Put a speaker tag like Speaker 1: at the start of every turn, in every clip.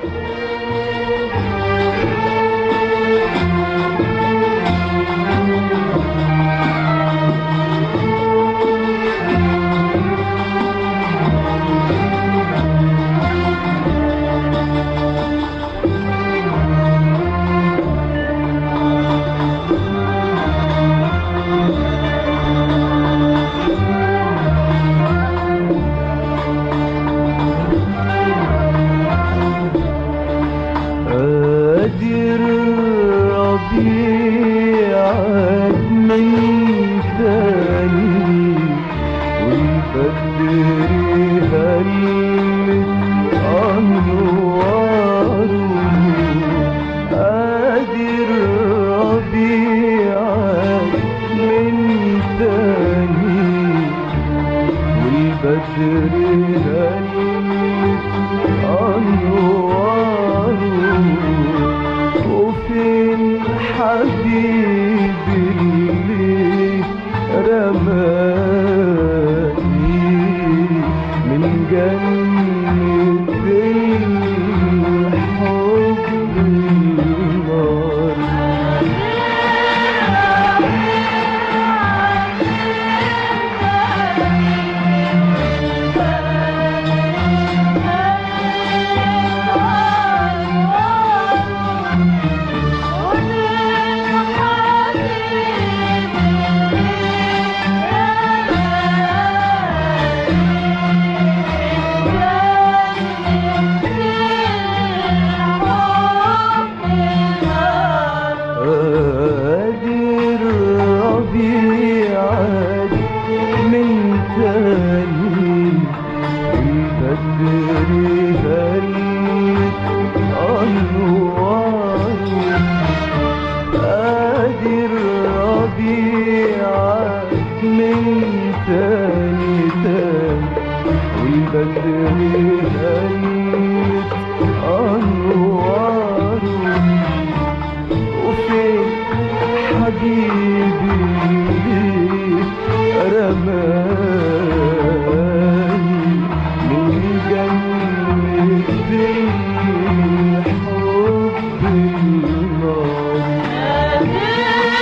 Speaker 1: قادر ربيع من ثاني والبدر هلت أنواره قادر ربيع من ثاني والبدر هلت أنواره وفين حبيبي اللي رماني من جنة الحب النار قادر ربيعك من تاني البدر هلت أنواره قادر ربيعك من تاني تاني والبدر هلت أنواره وفين حبيبي رماني من جنة الحب النار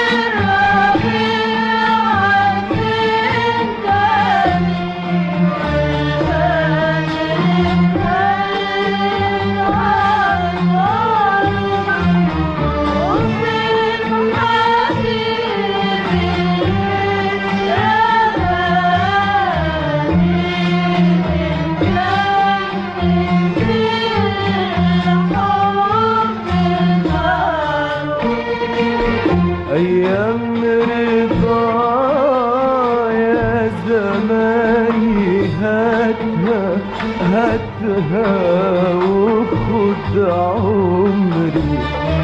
Speaker 1: أيام رضا يا زماني هاتها هاتها وخد عمري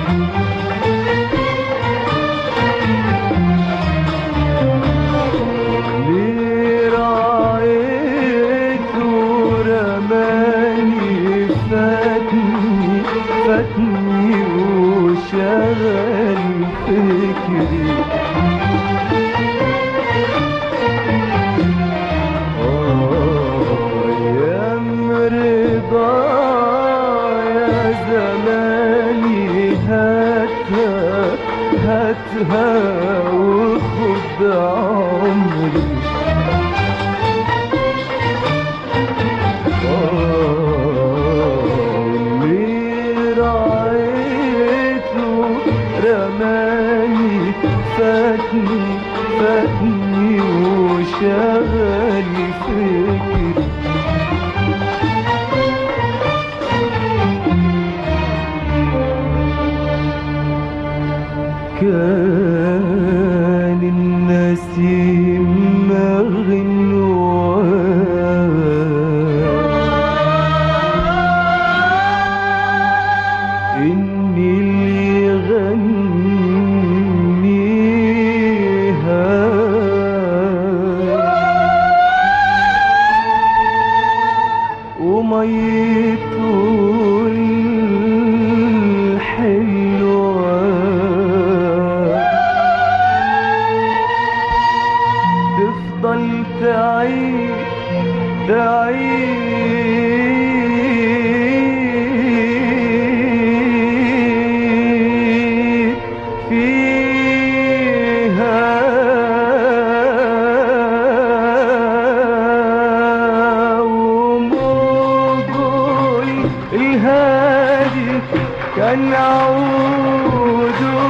Speaker 1: ليه رعيت ورماني فاتني فاتني وشغل فكري أيام رضا يا زماني هاتها هاتها وخد عمري اللي رعيته رماني فاتني فاتني وشغل فكري كان النسيم مغنوان إني اللي غنيها وميته الحلوة تفضل تعيش الهادي كان عوده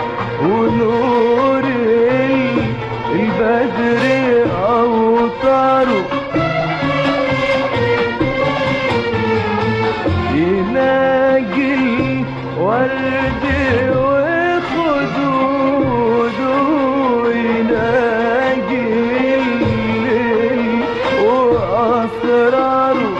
Speaker 1: ونور ال- البدر أوطاره يناجي الورد وخدوده يناجي الليل وأسراره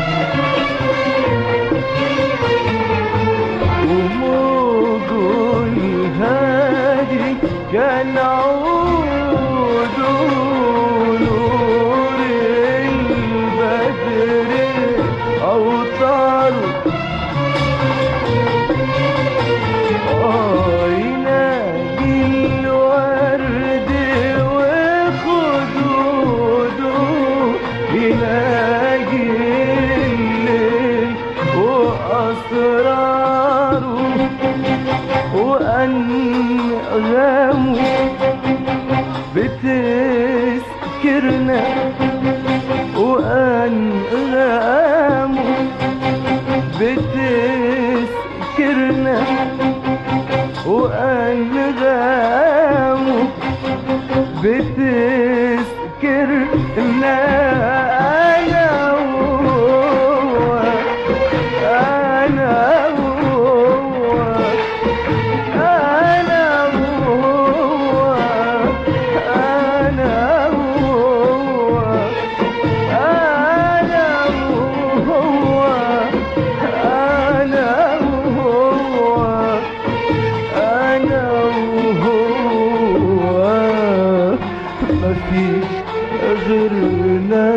Speaker 1: وموجه الهادي كان عوده نور البدر أوطاره آه ينادي الورد وخدوده يناجي الليل وأسراره وأنغامه بتذكرنا وأنغامه بتذكرنا وأنغامه بتذكرنا أنا وهو أنا وهو أنا وهو أنا وهو أنا وهو أنا وهو أنا وهو مفيش غيرنا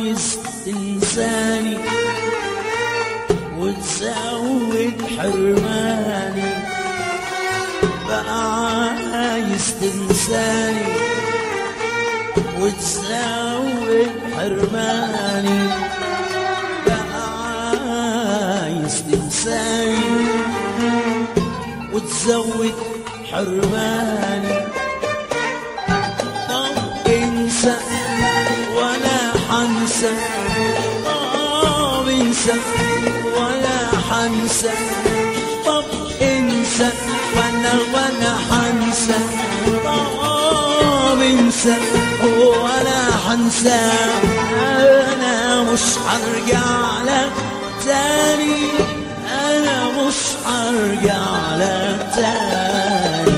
Speaker 2: عايز تنساني وتزود حرماني بقى عايز تنساني وتزود حرماني بقى عايز تنساني وتزود حرماني طب انسى ولا حنسى طب انسى ولا حنسى طب انسى وانا وانا حنسى طب انسى ولا حنسى انا مش هرجع لك تاني انا مش هرجع لك تاني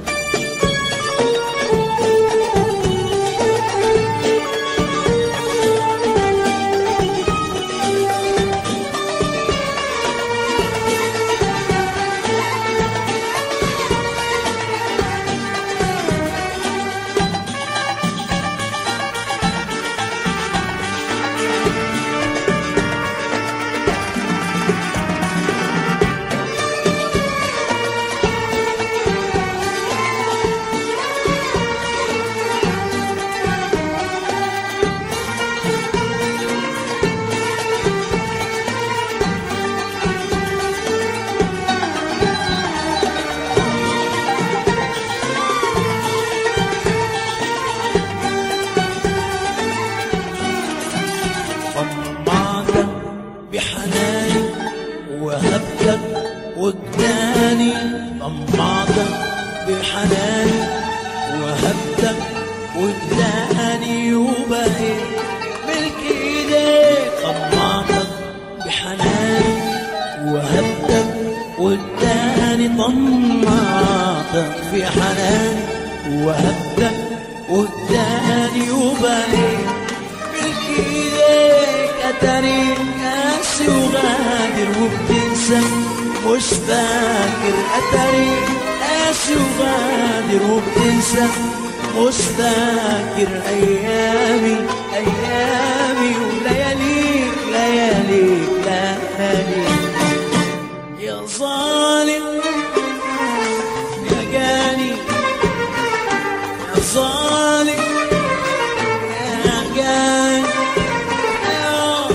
Speaker 2: طمعتك بحناني وهبتك وجداني طمعتك بحناني وهبتك وجداني وبقيت ملك ايديك طمعتك بحناني وهبتك وجداني طمعتك في حناني وهبتك وجداني وبقيت ملك ايديك اتاري قاسي وغادر وبتنسى مش فاكر اتاري قاسي وغادر وبتنسى مش فاكر ايامي ايامي ولياليك لياليك لياليك يا ظالم يا جاني يا ظالم يا جاني يا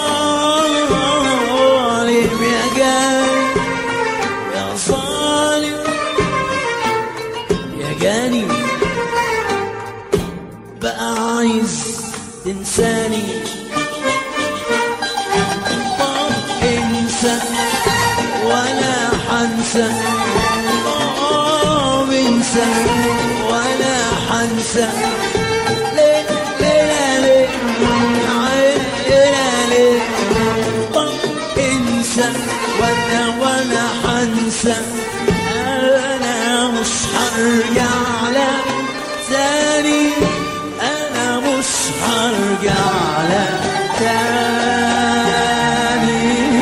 Speaker 2: ظالم يا جاني يا ظالم يا جاني بقى عايز تنساني طب انسى ولا حنسى طب انسى ولا حنسى ليه ليه ليه ليه ليه طب انسى وانا وانا حنسى انا مش هرجع لك تاني انا مش هرجع لك تاني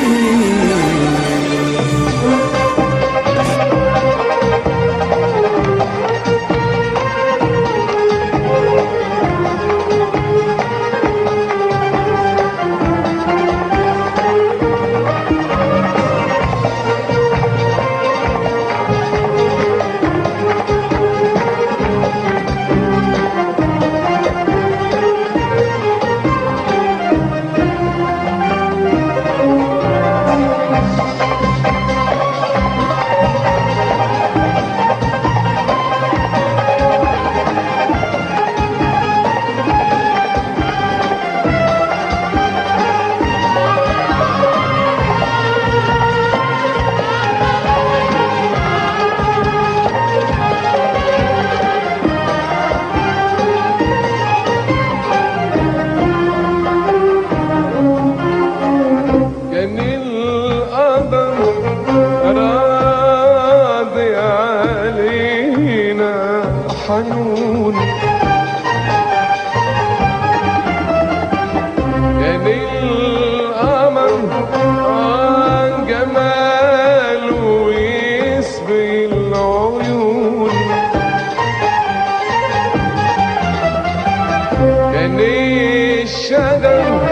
Speaker 3: كان القدر راضي علينا حنون كان القمر عن جماله يسبي العيون كان الشجر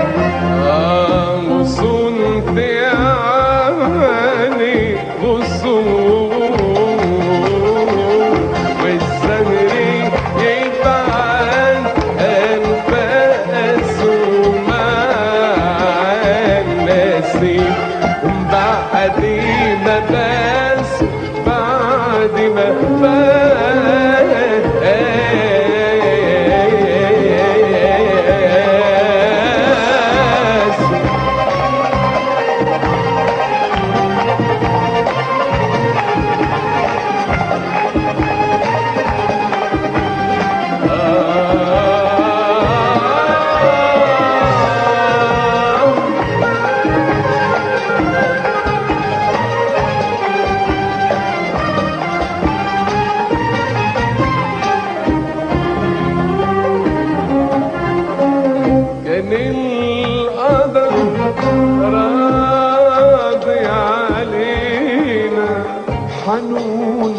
Speaker 3: وحنون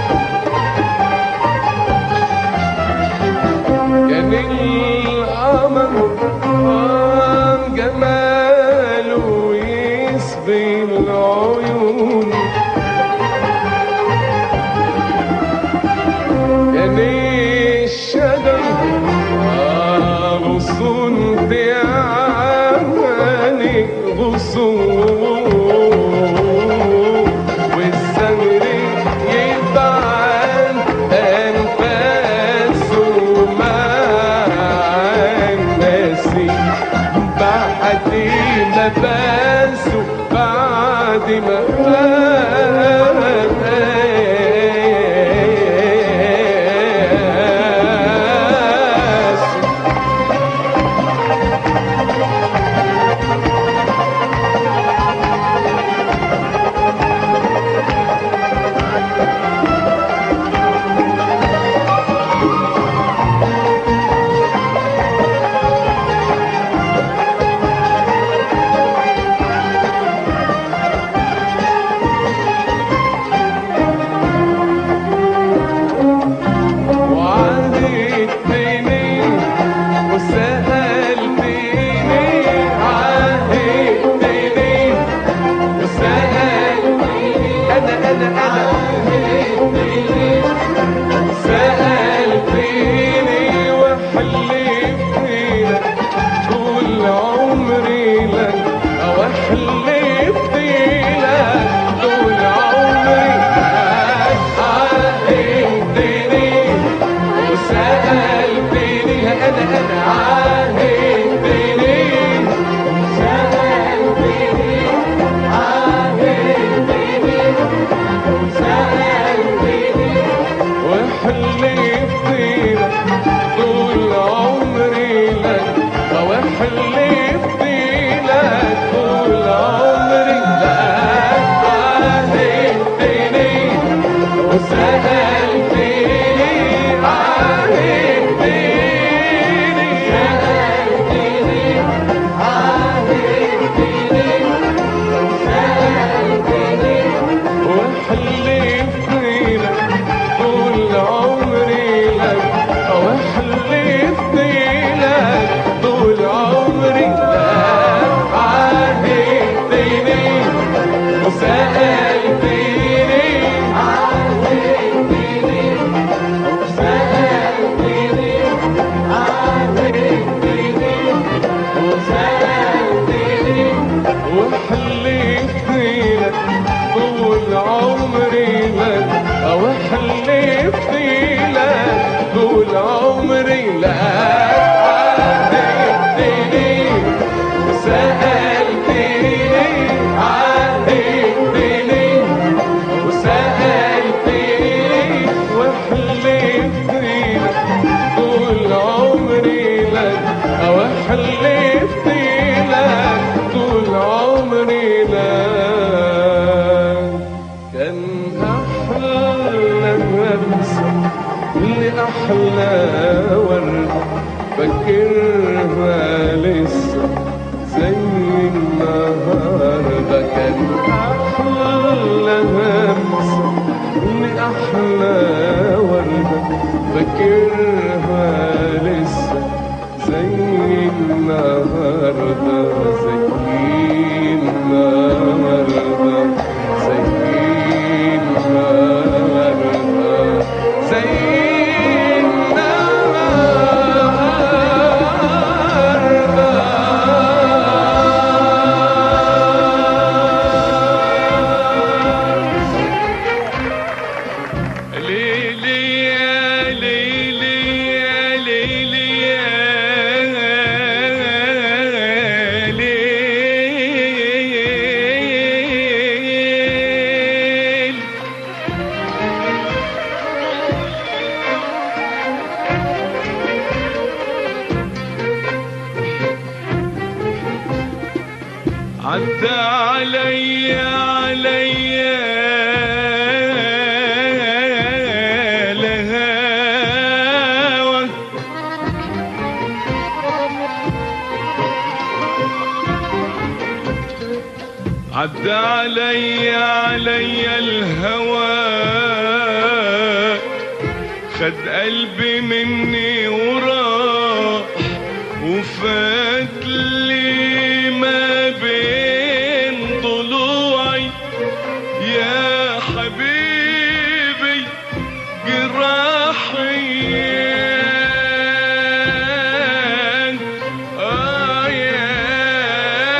Speaker 3: كان القمر آه جماله يسبي العيون كان الشجر آه غصون تعاني غصون والزمر يبعد أنفاسه مع الناس بعد ما باسوا بعد ما باسوا وعدتني وسألتني عهدتني وسألتني أنا أنا أنا سألتني وحلفتني لك طول عمري لك وحلفتني لك طول عمري لك عهدتني وسألتني أنا أنا عهدتني سألتني عهدتني سألتني وحلفتني لك طول عمري لك وحلفتني لك طول عمري لك عهدتني وسألتني عهدتني سألتني عهدتني سألتني وحلفتني لك طول عمري لك وحلفتني لك طول عمري لك عهدتني وسألتني عهدتني وسألتني عهدتني وسألتني وحلفتني لك طول عمري لك أو حلفتني لك طول عمري لك عهدتني وسألتني عهدتني وسألتني وحلفتني لك طول عمري لك أو حلفتني لك طول عمري لك كان أحلى همسة لأحلى ورد فاكرها لسه زي النهاردة كان أحلى همسة لأحلى وردة فاكرها لسه زي النهاردة زي النهاردة زي النهاردة زي النهاردة ليلي يا ليلي يا ليلي يا ليل عدى علي علي لهوى عدى علي علي الهوى خد قلبي مني وراح وفات لي ما بين ضلوعي يا حبيبي جراحي آه يا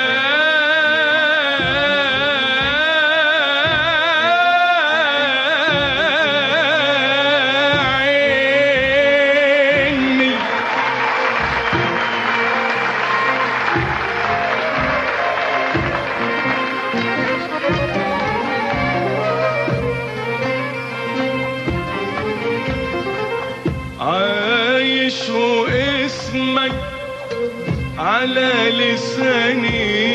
Speaker 3: عيني عايش واسمك على لساني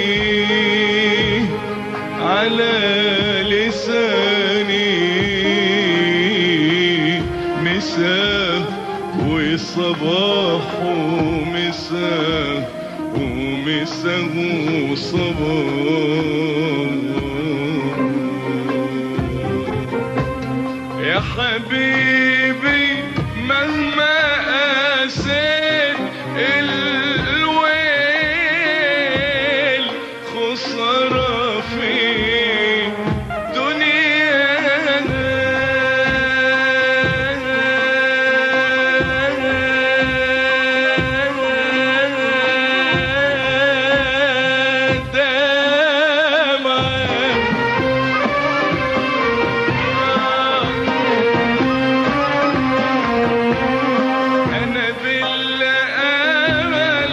Speaker 3: على لساني مساء وصباح ومساء ومساء وصباح يا حبيبي مهما قاسيت الويل خسارة في دنيا أنا بالأمل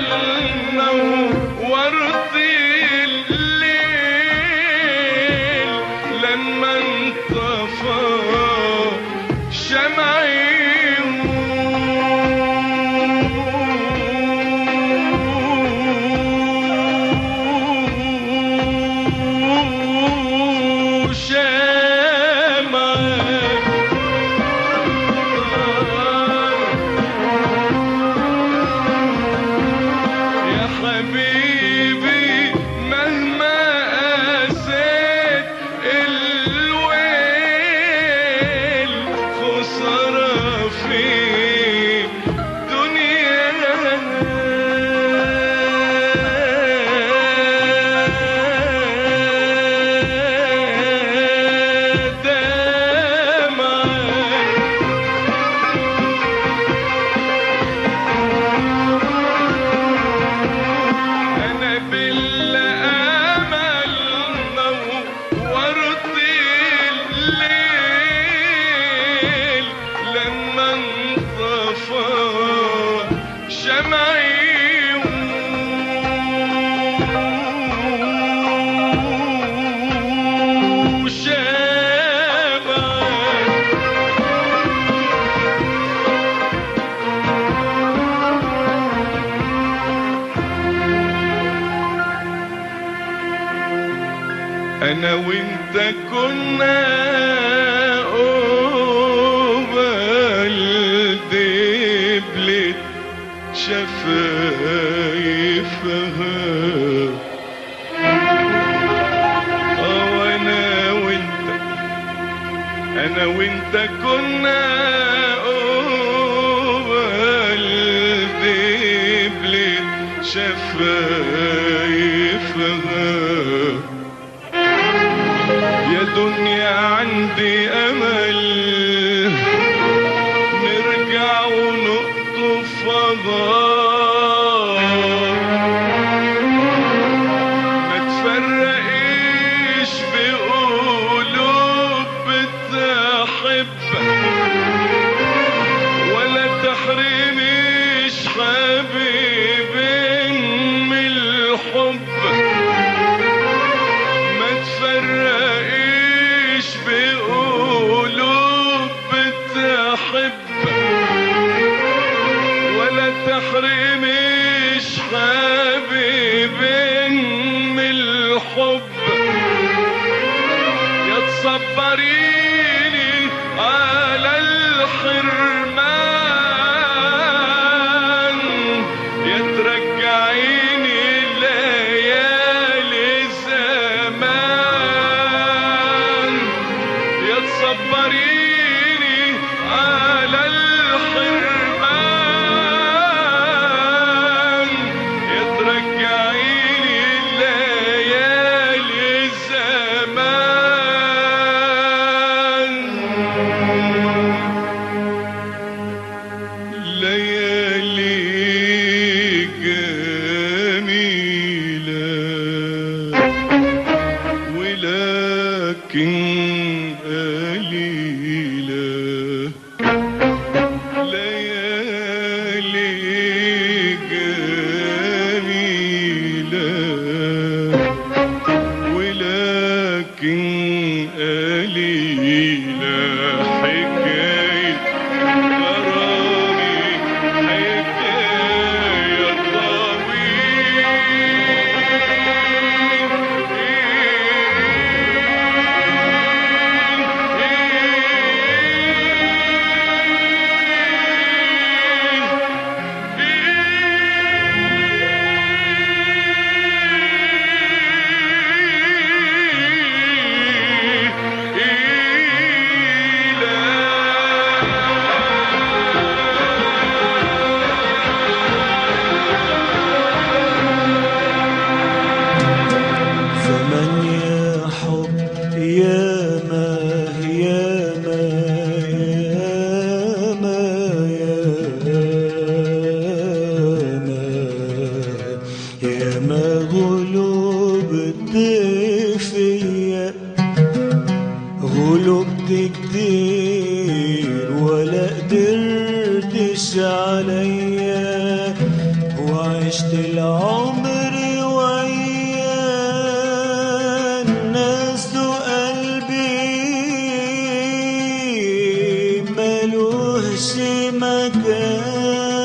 Speaker 3: نورت الليل لما انطفى شمعي يا حبيبي مهما قاسيت الويل خسارة في دنيا دمعي أنا بالأمل نورت الليل لما انطفى شمعي وشمعي انا وانت كنا قبل دبلة شفايفها اه وانا وانت انا وانت كنا قبل دبلة شفايفها يا دنيا عندي امل نرجع ونقطف ما تفرقيش بقلوب بتحبك ولا تحرميش حبيبي من الحب ما تفرقيش بقلوب بتحبك ولا تحرميش حبيبي من الحب يا تصبريني على الحرمان يا ترجعيني ليالي زمان
Speaker 2: عشت العمر ويا الناس قلبي ملوش مكان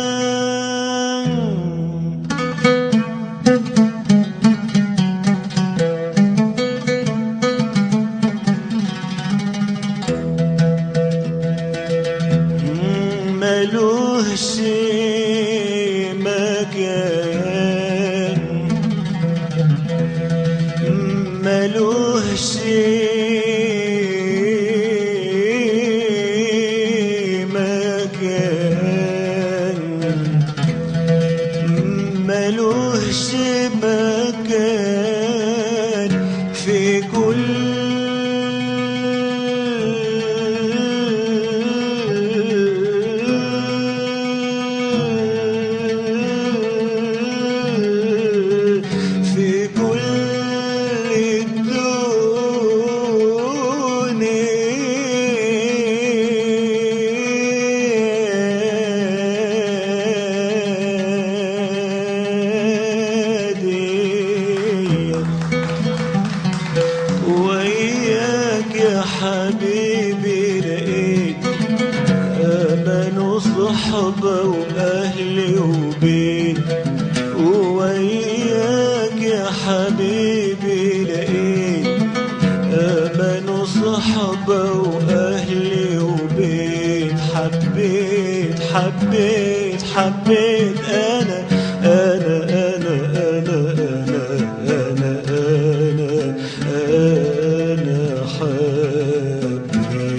Speaker 2: ملوش مكان ملوش مكان ملوش مكان في كل في كل الدنيا دي وياك يا حبيبي لقيت أمان وصحبة وأهلي وبيت وياك يا حبيبي لقيت أمان وصحبة وأهلي وبيت حبيت حبيت حبيت أنا أنا أنا أنا أنا أنا أنا أنا حبيت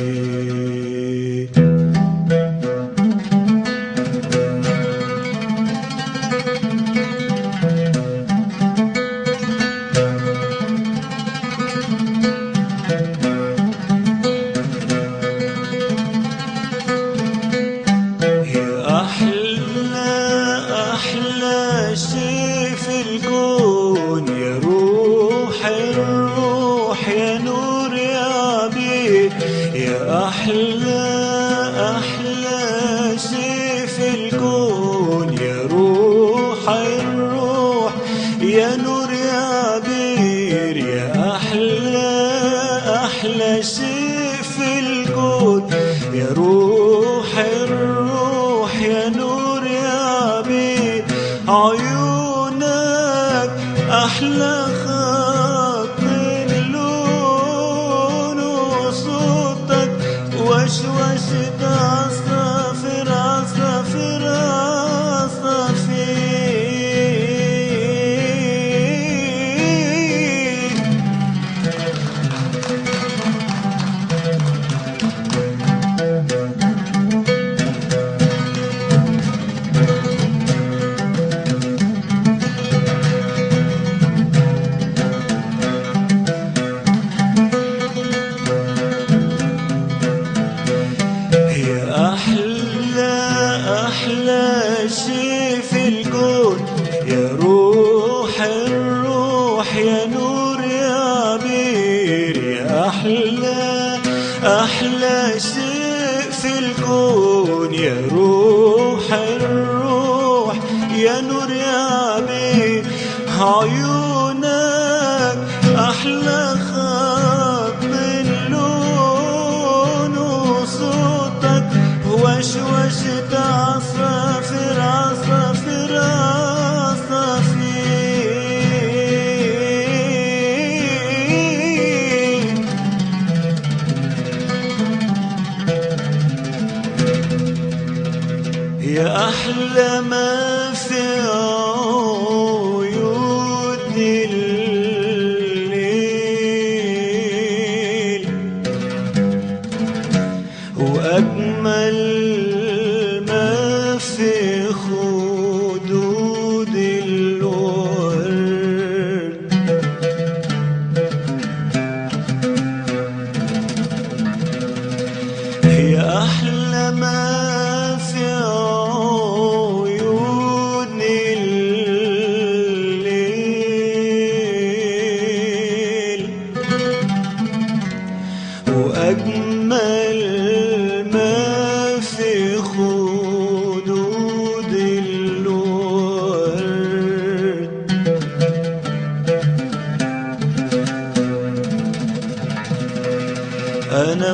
Speaker 2: يا أحلى أحلى شي في الكون يا روح الروح يا نور يا عبيد يا أحلى أحلى شي في الكون يا روح الروح يا نور يا عبير يا أحلى أحلى شي في الكون يا روح الروح يا نور يا عبيد عيونك أحلى خط من لون وصوتك وشوشة عصافر عصافر عصافير يا أحلى أحلى شي في الكون يا روح الروح يا نور يا عبير يا أحلى أحلى شي في الكون يا روح الروح يا نور يا عبير عيونك أحلى خط من لون وصوتك وشوشة عصافر عصافر عصافير يا أحلى ما في عيون الليل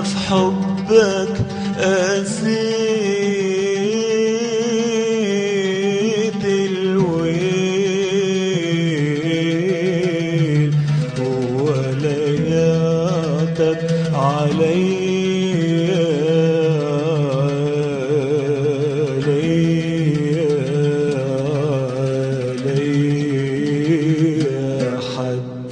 Speaker 2: في حبك قسيت الويل ولياتك علي حد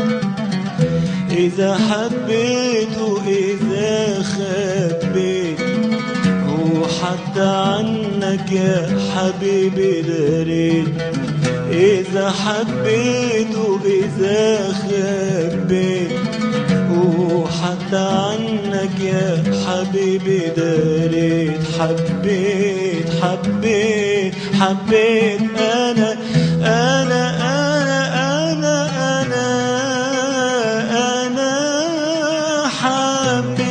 Speaker 2: إذا حبيت وإذا خبيت وحتى عنك يا حبيبي دريت إذا حبيت وإذا خبيت وحتى عنك يا حبيبي دريت حبيت حبيت حبيت أنا أنا أنا أنا أنا أنا حبيت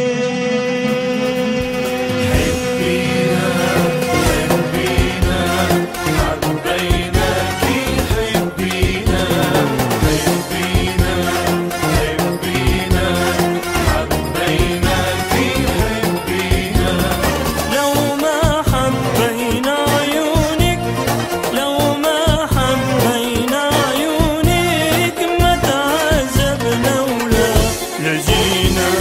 Speaker 4: لو ما حبينا عيونك لو ما حبينا عيونك ما تعذبنا ولا لجينا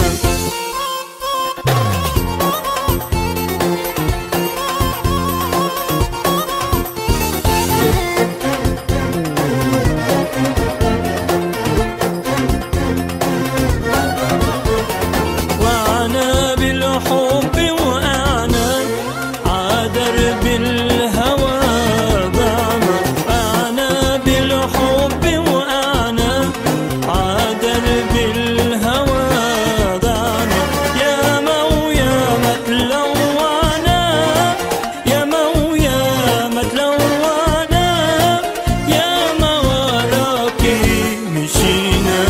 Speaker 4: وأنا بالحب وأنا عادر بالهوى بعمى أنا بالحب وأنا عادر بالهوى بعمى يا مو يا متلوانا يا مو يا متلوانا يا ما وراكي مشينا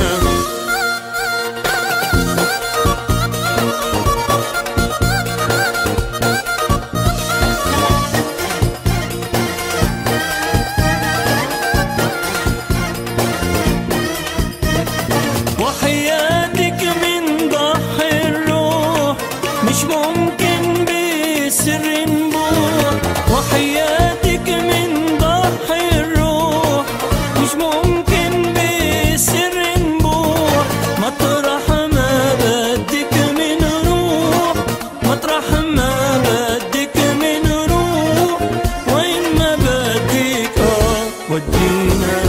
Speaker 4: وحياتك من ضحي الروح مش ممكن بسر نبوح وحياتك من ضحي الروح مش ممكن بسر نبوح مطرح ما بدك من روح مطرح ما بدك من روح وين ما بدك اه ودينا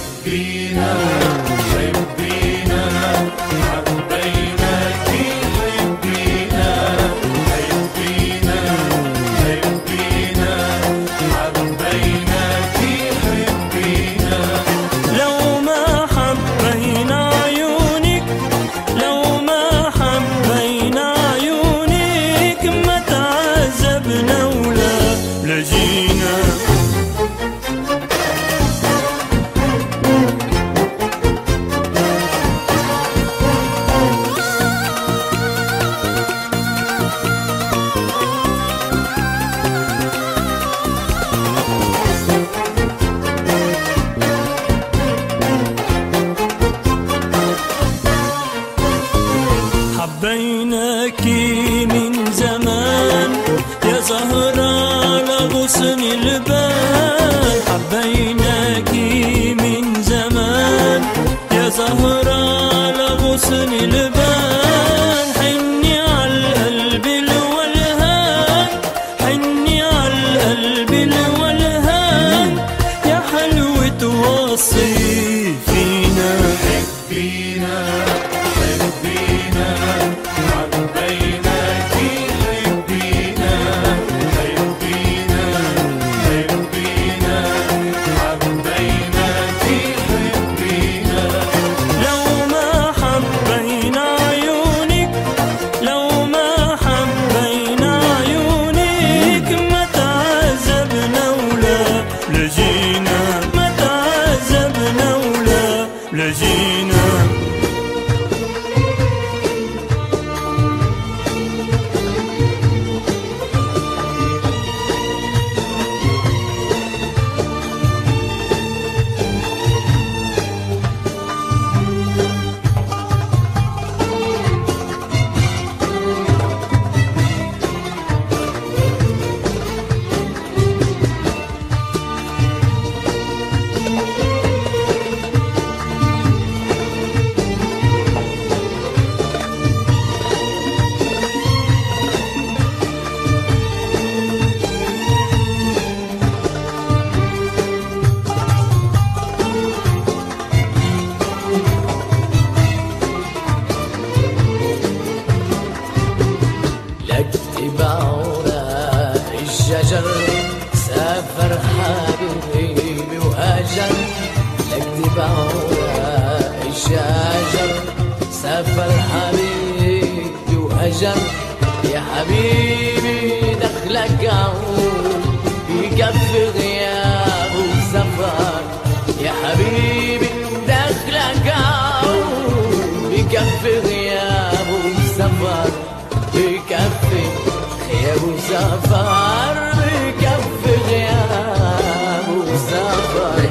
Speaker 4: لو ما حبينا عيونك لو ما حبينا عيونك ما تعذبنا ولا لجينا حبيناك من زمان يا زهرة لغصن البال حبيناك من زمان يا زهرة لغصن البال حني على القلب الولهان حني على القلب الولهان يا حلوة وصي فينا لو
Speaker 5: سافر حبيبي وهجر اكتب اوراق الشجر سافر حبيبي وهجر يا حبيبي دخلك عود بكفي غيابه وسفر يا حبيبي دخلك عود بكفي غيابه وسفر بكفي غيابه وسفر بكفي غيابه وسفر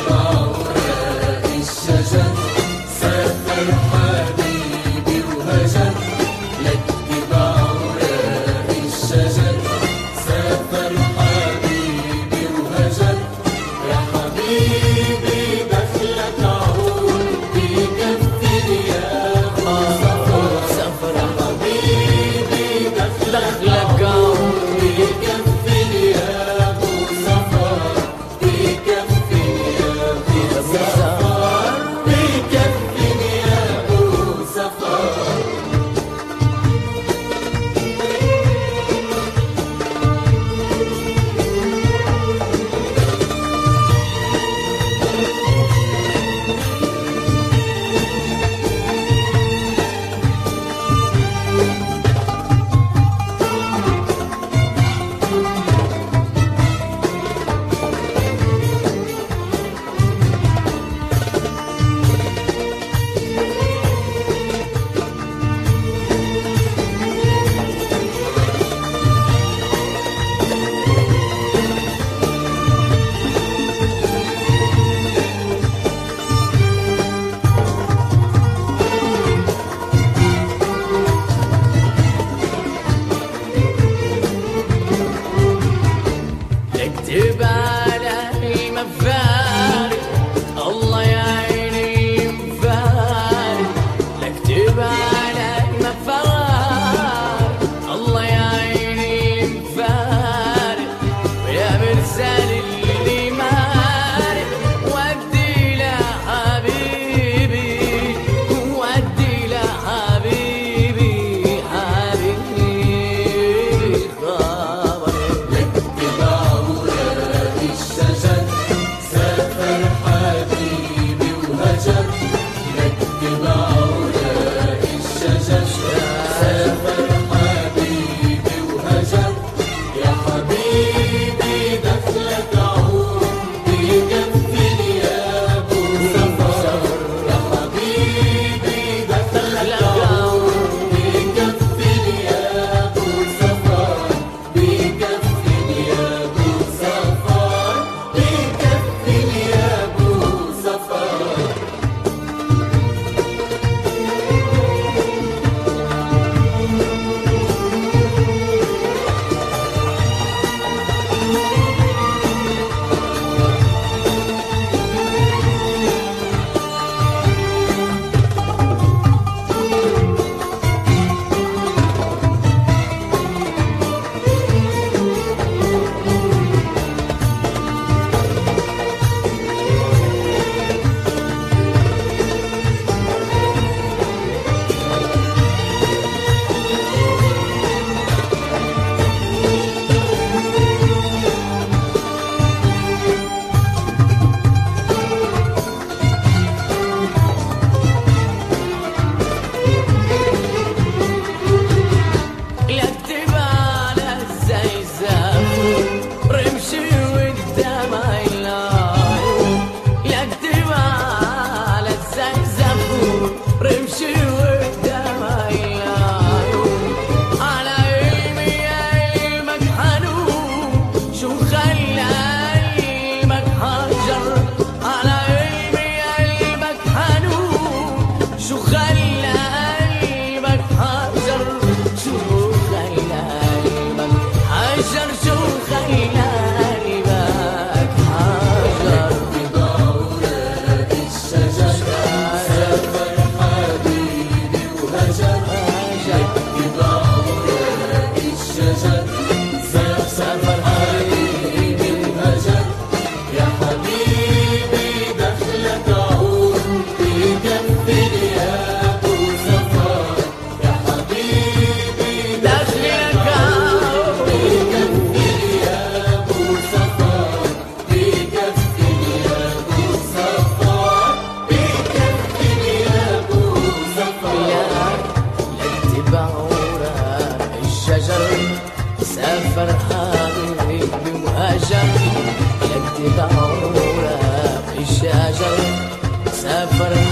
Speaker 6: الشجر سافر حبيبي وهجر لك بعوراق الشجر سافر حبيبي وهجر يا حبيبي دخلك عود بكفي غيابه سفر
Speaker 5: سفر
Speaker 6: حبيبي دخلك
Speaker 5: دخلك عود
Speaker 6: بكفي غيابه سفر بكفي غيابه
Speaker 5: وسفر
Speaker 6: بكفي غيابه سفر
Speaker 5: اكتب علي مفارق الله يعيني مفارق اكتب علي مفارق الله يعيني مفارق ويا مرسال اللي مارق ودي لحبيبي ودي لحبيبي حبيبي خبر
Speaker 6: بعوراق الشجر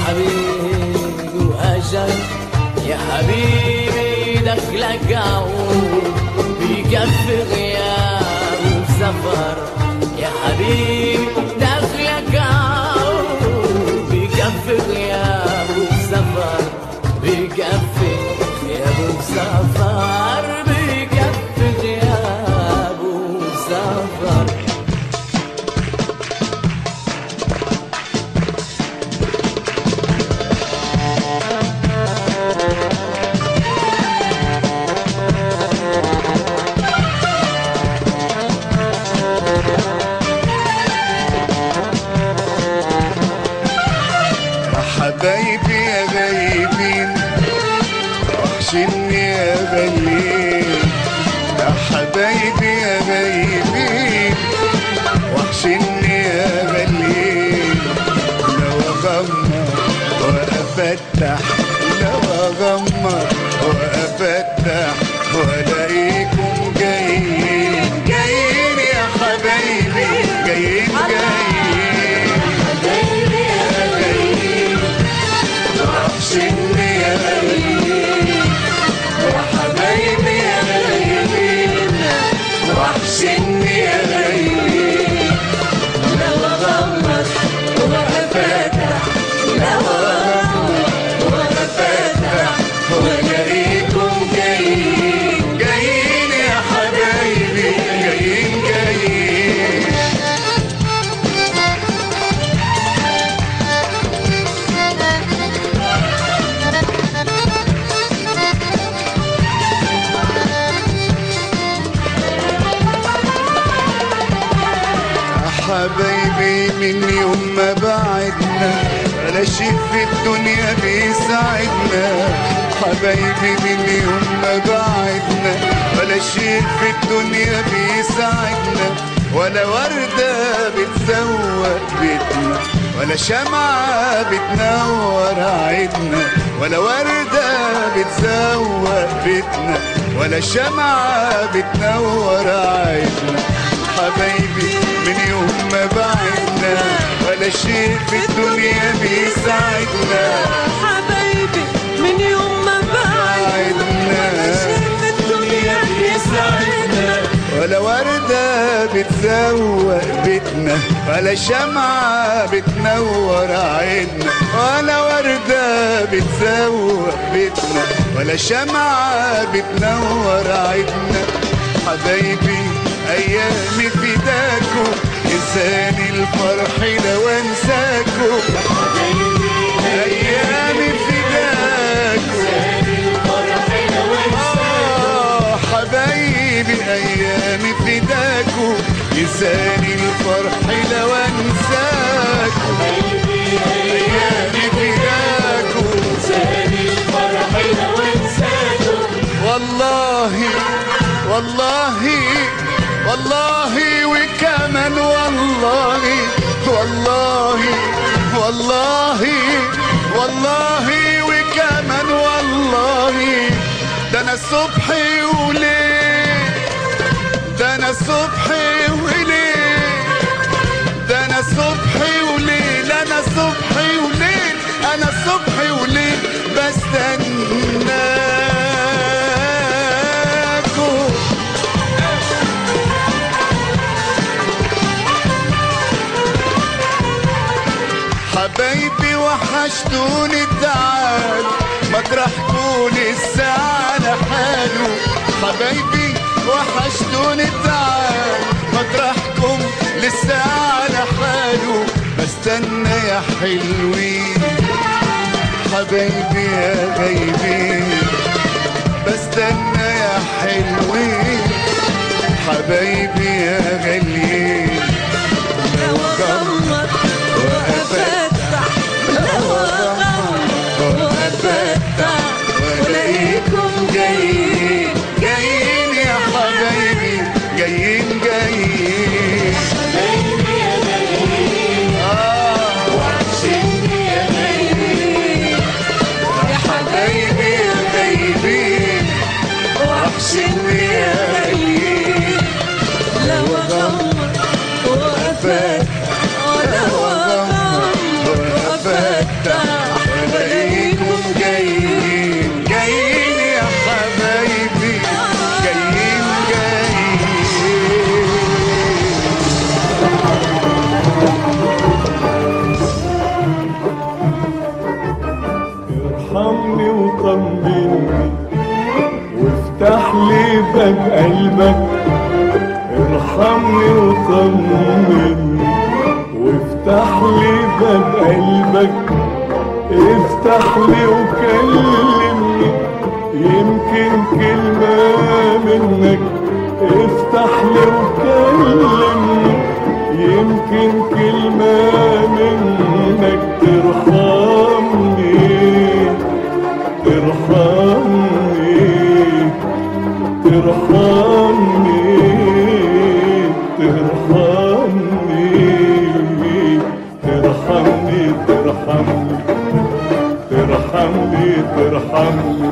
Speaker 5: حبيبي وهجر يا حبيبي دخلك عود بيكفي غياب وسفر يا حبيبي دخلك عود بيكفي غياب وسفر بيكفي غياب وسفر بيكفي غياب وسفر
Speaker 7: يا حبايبي يا غايبين وحشني يا غاليين يا حبايبي يا غايبين وحشني يا غاليين لو اغمض وافتح لو اغمض وافتح والاقيكم جايين جايين يا حبايبي جايين جايين وحشني يا غاليين يا حبايبي يا غاليين وحشني يا غاليين لو اغمض وافتح لو اغمض وافتح والاقيكم جايين جايين يا حبايبي جايين جايين يا حبايبي من يوم ما بعدنا ولا شيء في الدنيا بيساعدنا حبايبي من يوم ما بعدنا ولا شيء في الدنيا بيساعدنا ولا وردة بتزوق بيتنا ولا شمعة بتنور عيدنا ولا وردة بتزوق بيتنا ولا شمعة بتنور عيدنا حبايبي من يوم ما بعدنا ولا شيء في الدنيا بيساعدنا
Speaker 8: حبايبي من يوم ما بعدنا ولا شيء في الدنيا بيساعدنا
Speaker 7: ولا وردة بتزوق بيتنا ولا شمعة بتنور عيدنا ولا وردة بتزوق بيتنا ولا شمعة بتنور عيدنا حبايبي أيامي فداكو إنساني الفرح لو أنساكو أيامي فداكو آه حبايبي أيامي فداكو يساني الفرح لو أنساكو أيامي فداكو والله والله والله وكمان والله والله والله والله وكمان والله ده انا الصبح وليل ده انا الصبح وليل ده انا الصبح وليل انا الصبح وليل انا الصبح وليل بستناكم حبايبي وحشتوني تعال مطرحكم لسه على حاله حبايبي وحشتوني تعال مطرحكم لسه على حاله بستنى يا حلوين حبايبي يا غايبين بستنى يا حلوين حبايبي يا غاليين
Speaker 8: لو اغمض وافتح لو اغمض وافتح والاقيكم جايين
Speaker 7: جايين يا حبايبي جايين جايين
Speaker 8: يا
Speaker 7: حبايبي يا غايبين
Speaker 8: وحشني يا غاليين لو اغمض وافتح لو اغمض وافتح
Speaker 9: وافتح لي باب قلبك ارحمني وطمني وافتح لي باب قلبك افتح لي وكلمني يمكن كلمة منك افتح لي وكلمني يمكن كلمة منك ترحمني ترحمني ترحمني ترحمني ترحمني ترحمني ترحمني ترحمني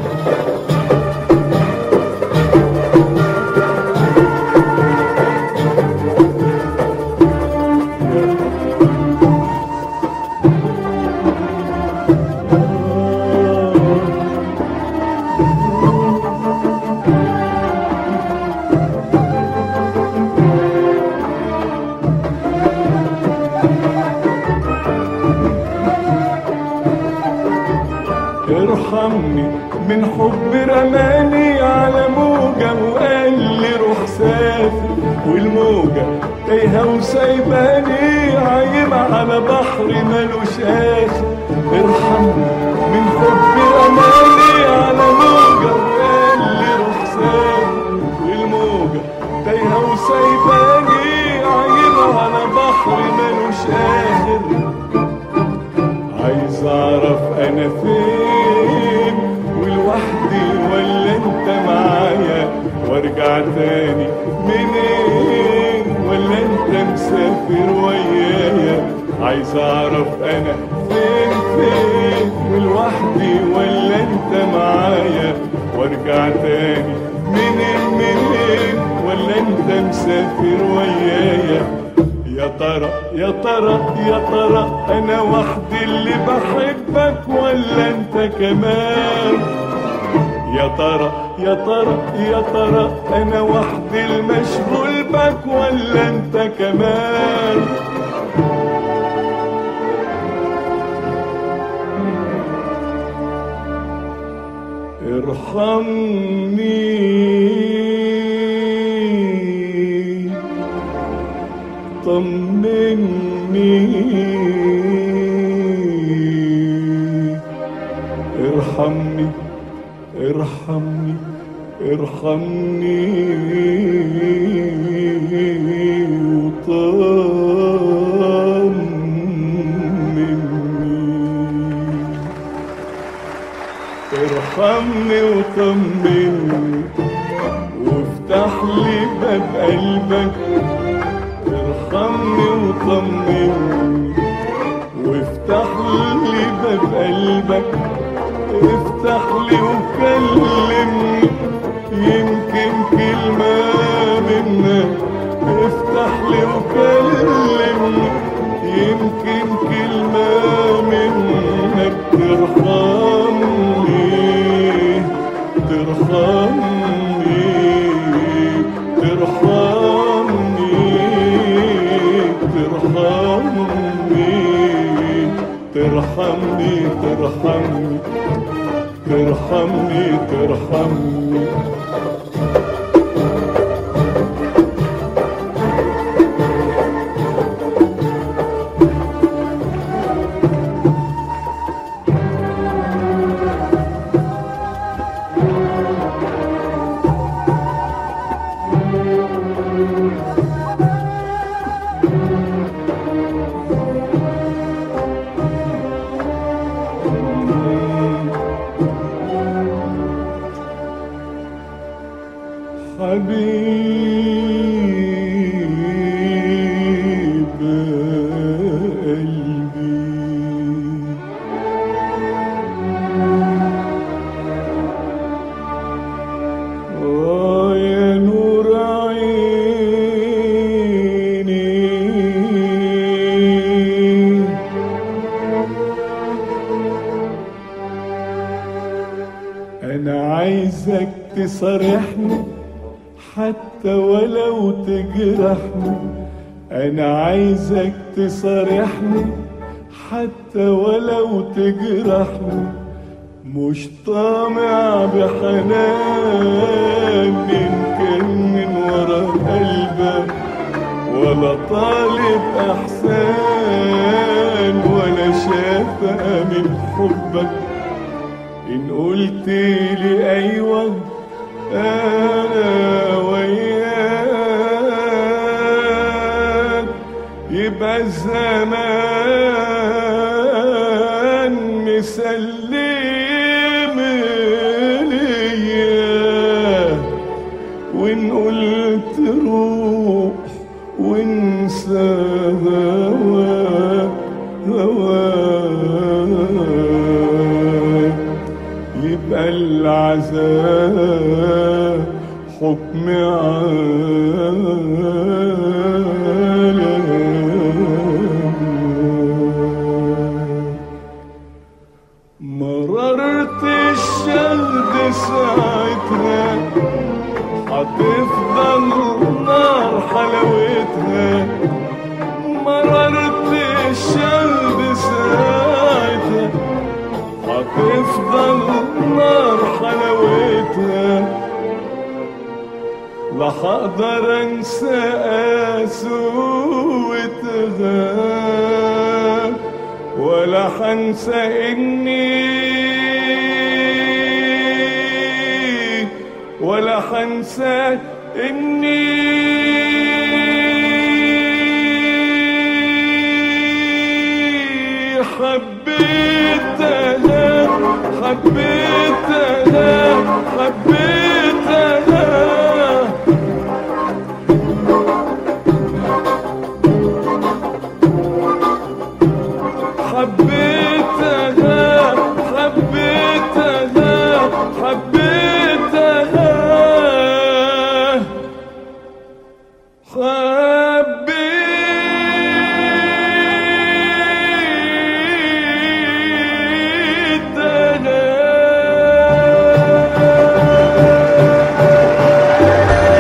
Speaker 9: ارحمني من حب رماني على موجة وقال لي روح سافر والموجة تايهة وسايباني عايم على بحر ملوش آخر ارحمني من حب رماني على موجة وقال لي روح سافر والموجة تايهة وسايباني عايم على بحر ملوش آخر عايز اعرف انا فين ولوحدي ولا انت معايا وارجع تاني منين ولا انت مسافر ويايا عايز اعرف انا فين فين ولوحدي ولا انت معايا وارجع تاني منين منين ولا انت مسافر ويايا يا ترى يا ترى يا ترى انا وحدي اللي بحبك ولا انت كمان يا ترى يا ترى يا ترى انا وحدي المشغول بك ولا انت كمان ارحمني طمني ارحمني ارحمني ارحمني وطمني ارحمني وطمني وافتح لي باب قلبك ارحمني وطمني وافتح لي باب قلبك افتح لي وكلمني يمكن كلمة منك افتح لي وكلمني يمكن كلمة منك ترحمني ترحمني ترحمني ترحمني ترحمني ترحمني ترحمني ترحمني حبيب قلبي آه يا نور عيني أنا عايزك تصارحني حتى ولو تجرحني أنا عايزك تصارحني حتى ولو تجرحني مش طامع بحنان إن كان من ورا قلبك ولا طالب أحسان ولا شافقة من حبك إن قلت لي أيوة أنا وياك يبقى الزمان مسلم ليا وإن قلت روح وانسى هواك هواك يبقى العذاب حكم عالم مررت الشهد ساعتها هتفضل نار حلاوتها مررت الشهد ساعتها هتفضل نار حلاوتها لا هقدر انسى قسوتها ولا هنسى اني ولا هنسى اني حبيتها حبيتها حبيتها حبيتها حبيتها حبيتها حبيتها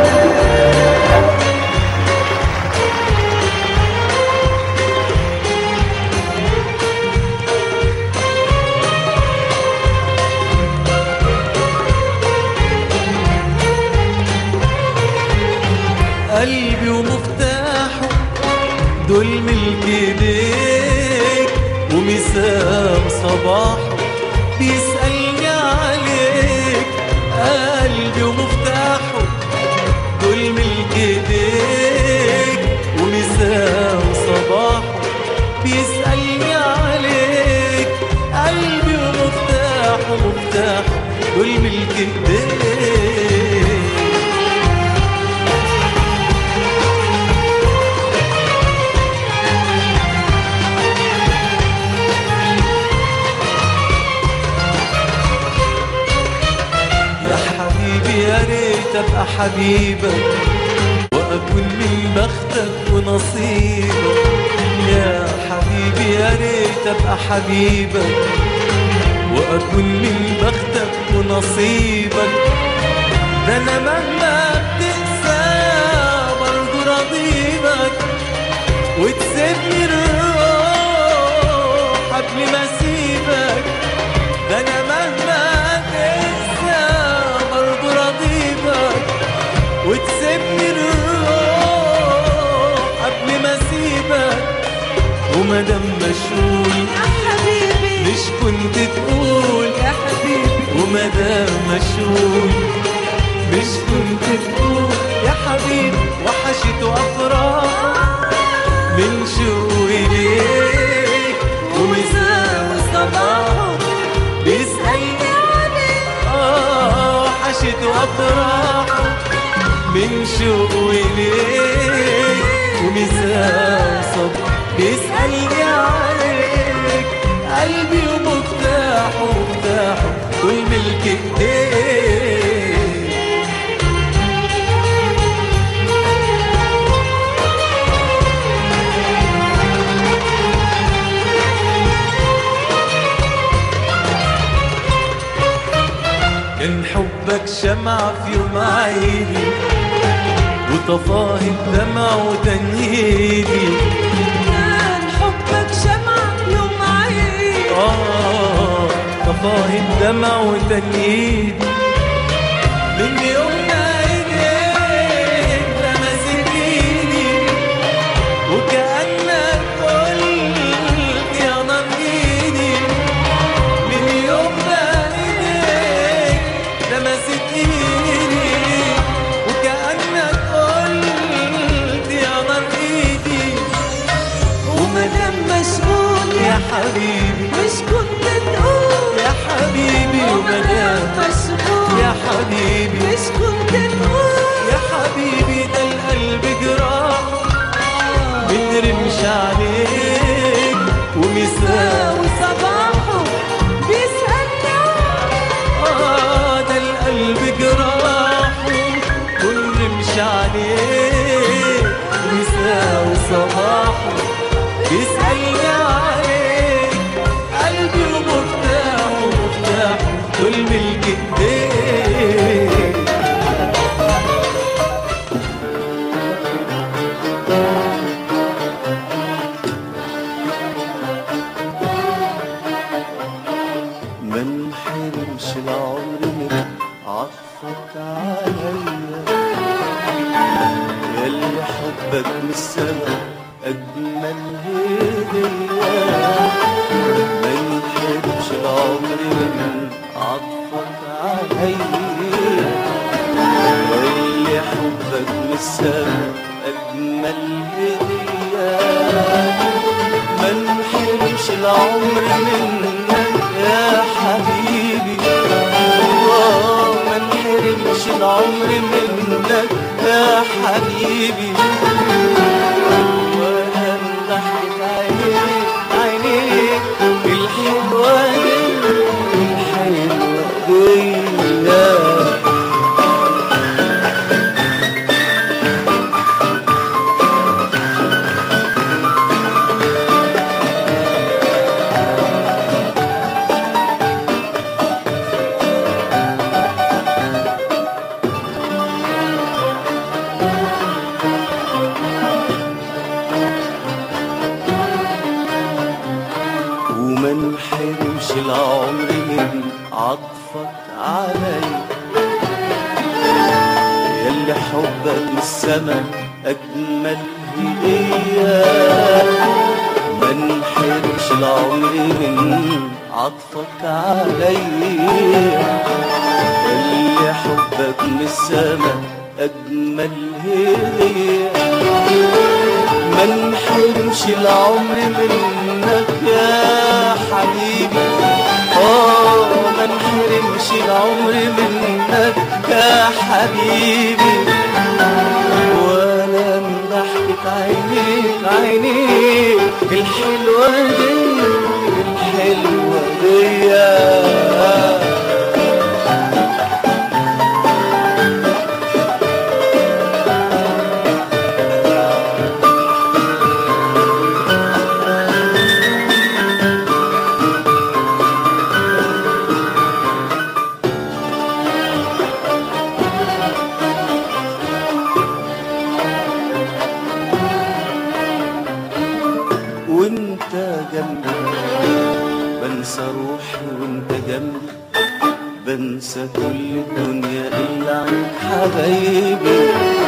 Speaker 2: قلبي ومفتاحه دول ملك ايديك ومسام صباحه بيسألني عليك قلبي ومفتاحه دول ملك ايديك ومسام صباحه بيسألني عليك قلبي ومفتاحه مفتاحه دول ملك ايديك يا حبيبي يا ريت ابقى حبيبك واكون من بختك ونصيبك يا حبيبي يا ريت ابقى حبيبك واكون من بختك ونصيبك ده انا مهما بتقسى برضه رضيبك وتسيبني الروح قبل ما اسيبك ده انا مهما تنسى برضه رضيبك وتسيبني الروح قبل ما اسيبك ومادام مشغول
Speaker 8: يا حبيبي
Speaker 2: مش كنت تقول
Speaker 8: يا حبيبي
Speaker 2: ومادام مشغول مش كنت تقول يا حبيبي وحشت وافراح من شوقي ليك ومساء
Speaker 8: صباحه
Speaker 2: بيسألني آه وحشت وافراح من شوقي ليك ومساء صبر بيسألني عليك قلبي ومفتاحه مفتاحه والملك ايديك كان حبك شمعة في يوم عيدي وطفاه الدمع وتنهيدي
Speaker 8: كان حبك شمعة يوم عيد
Speaker 2: آه طفاه طفاه الدمع وتنييد من يومنا ايديك لمست ايدي وكأنك قلت يا نار ايدي من يومنا ايديك لمست ايدي وكأنك قلت يا نار ايدي
Speaker 8: ومدام مشغول
Speaker 2: يا حبيبي
Speaker 8: مش كنت تقول
Speaker 2: يا حبيبي
Speaker 8: ومدام
Speaker 2: ومدام
Speaker 8: مشغول
Speaker 2: يا حبيبي
Speaker 8: مش كنت تقول
Speaker 2: يا حبيبي ده القلب جراح بنرمش عليك ومساوي
Speaker 8: وصباحه بيسألني
Speaker 2: آه ده القلب جراح بنرمش عليك ومساوي صباحه بيسألني عليك قلبي ومفتاحه ومفتاحه دول ملك ايديك
Speaker 10: ما انحرمش العمر من عطفك عليا ياللي حبك من السما أجمل هدية ما انحرمش العمر من عطفك عليا ياللي حبك من السما أجمل هدية ما نحرمش العمر منك يا حبيبي آه، ما نحرمش العمر منك يا حبيبي ولا نضحك عينيك عينيك الحلوة دي الحلوة دي وما نحرمش العمر من عطفك عليا ياللي حبك من السما أجمل هدية ما نحرمش العمر من عطفك عليا ياللي حبك من السما أجمل هدية ما نحرمش العمر منك يا حبيبي اه ما نحرمش العمر منك يا حبيبي ولا من ضحكة عينيك عينيك الحلوة دي الحلوة دي وانت جنبي بنسى روحي وانت جنبي بنسى كل الدنيا الا عنك حبايبي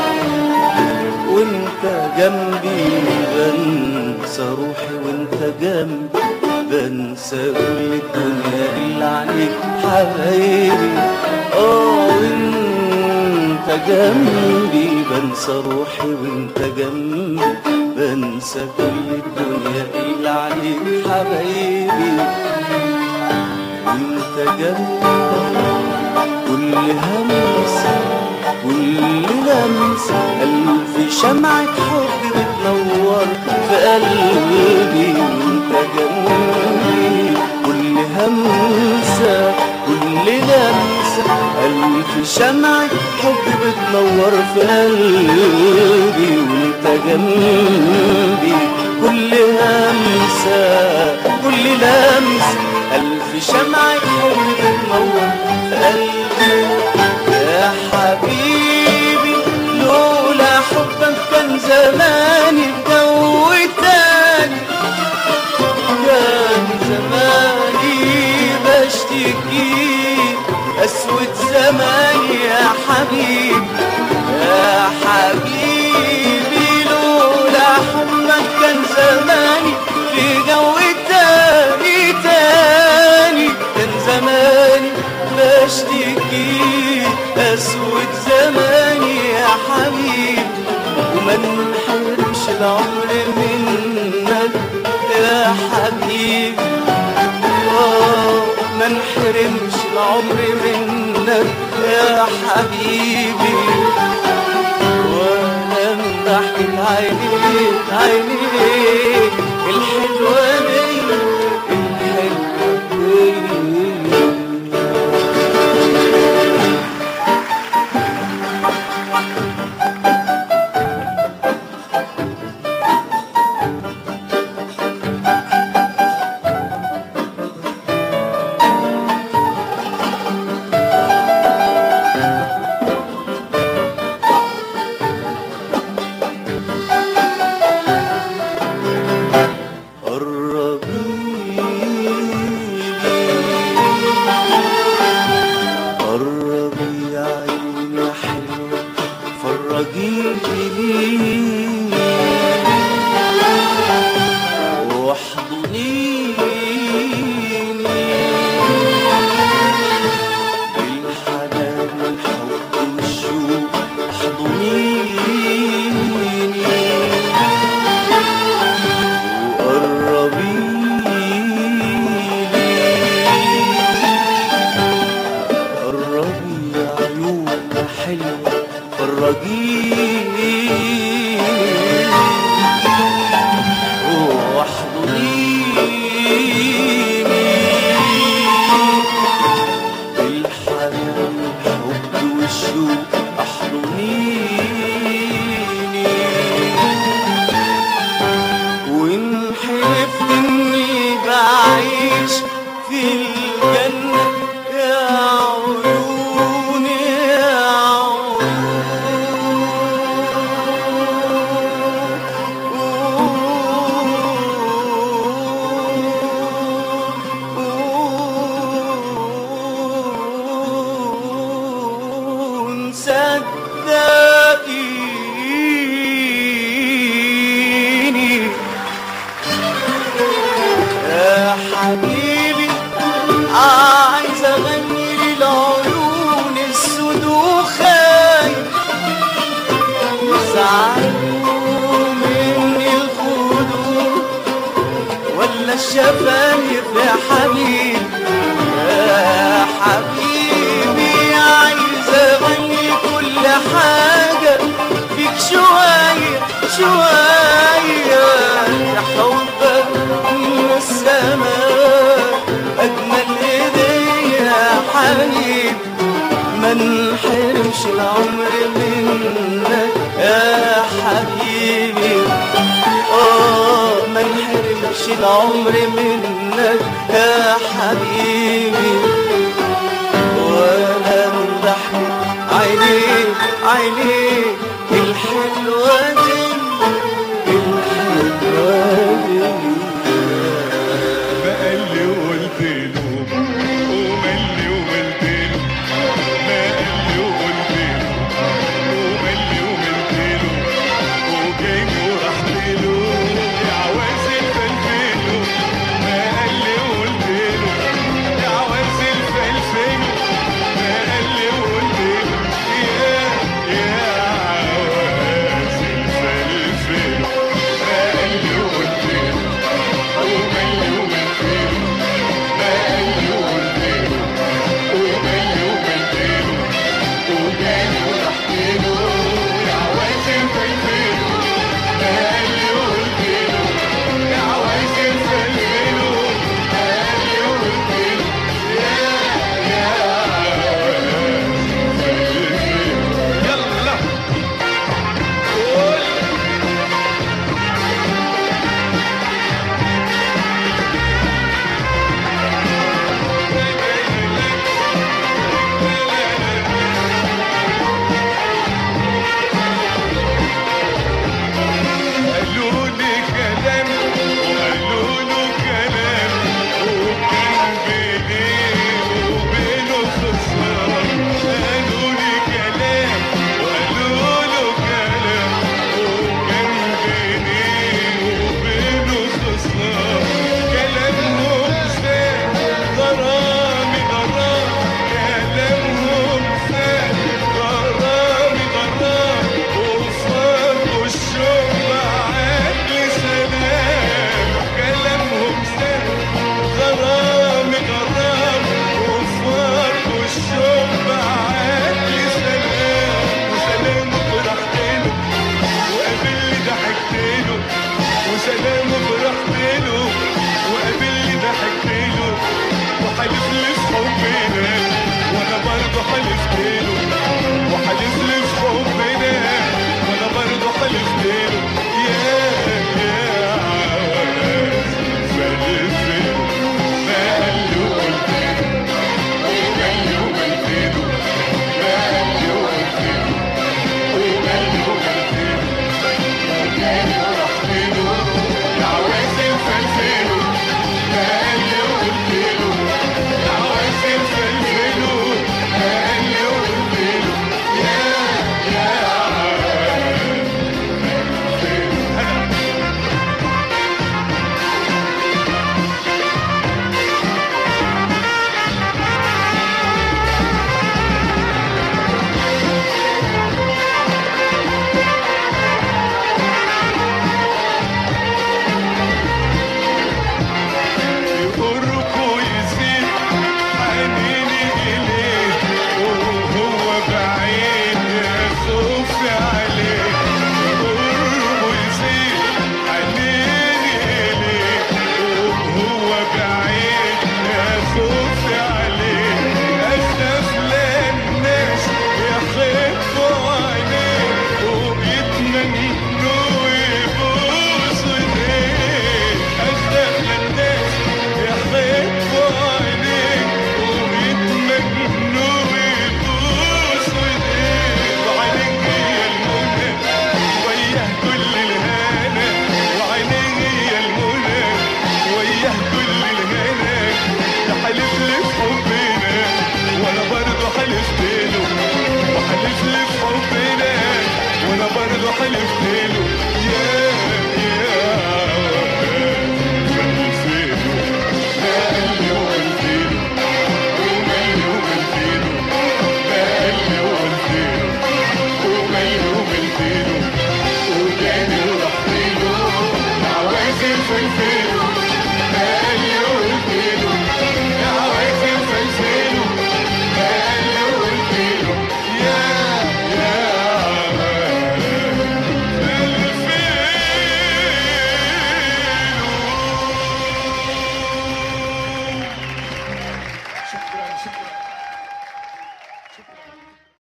Speaker 10: وانت جنبي بنسى روحي وانت جنبي بنسى كل الدنيا الا عنك حبايبي اه وانت جنبي بنسى روحي وانت جنبي بنسى كل الدنيا الا عليك حبايبي وانت جنبي كل همسة كل لمسة ألف شمعة حب بتنور في قلبي وانت جنبي كل همسة كل لمسة ألف شمعة حب بتنور في قلبي وانت جنبي كل همسة كل لمسة ألف شمعة حب بتنور في قلبي يا حبيبي لولا حبك كان زماني في جو تاني كان زماني بشتكي يا حبيبي آه، ما نحرمش العمر منك يا حبيبي وانا مضحك عينيك عينيك الحلوة دي الحلوة دي قربي يا عيني حلوة فرجيني واحضنيني بالحنان والحب والشوق احضنيني وقربيلي قربي يا عيون حلوة فرجيني واحضنيني بالحنان والحب والشوق احضنيني وان حلفت اني بعيش في الجنة يا عيوني يا عيون صدقيني يا حبيبي عايز اغني للعيون السود خايف يزعلوا مني الخدود ولا الشفايف يا حبيبي يا حبيبي عايز اغني كل حاجة فيك شوية شوية يا حبك من السماء أجمل هدية يا حبيبي ما نحرمش العمر منك يا حبيبي اه ما نحرمش العمر منك يا حبيبي وانا مضحك عينيك عينيك الحلوة